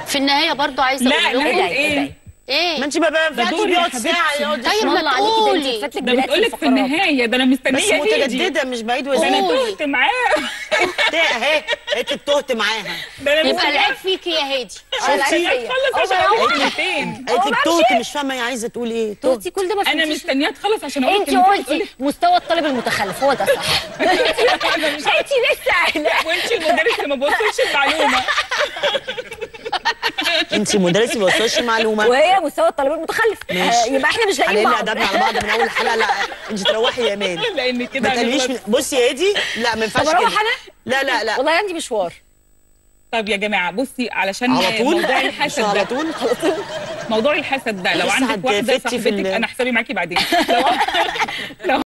في النهايه برضو عايزه لا اقول لا لكم ايه ايه ايه ما انت ما بينفعش دوري يا بيقعد حبيبتي. ساعه يقعد طيب يشرب. ما الله عليكي ده انت تقولي. فاتلك ده بلاد بتقولك في الفقرات. النهايه ده انا مستنيه بس هيجي متجدده مش بعيد ده وزن انا قولي. تهت معاه اهي انت تهت معاها ده انا يبقى مستنيه العيب فيكي يا هادي مستنيه العيب تخلص فيا. عشان أول اقول ما كلمتين انت تهت مش فاهمه هي عايزه تقول ايه تهت توتي كل ده ما انا فهمتيش. مستنيه تخلص عشان اقول انت كلمتين قلتي مستوى الطالب المتخلف هو ده صح انا مش انت لسه قايله وانت المدرس اللي ما بوصلش المعلومه انت مدرسه ما وصلش معلومه وهي مستوى الطالب المتخلف ماشي. آه، يبقى احنا مش لاقيين هنقل بعض ادبنا على بعض من اول حلقه لا انت تروحي يا مان لان كده ما تقليش هنغلط. من... بصي يا هادي لا ما ينفعش طب اروح كده انا لا لا لا والله عندي مشوار طب يا جماعه بصي علشان على طول موضوع مش الحسد على ده طول موضوع الحسد ده لو لسه عندك واحده هتفتي في صاحبتك ال- انا حسابي معاكي بعدين لو لو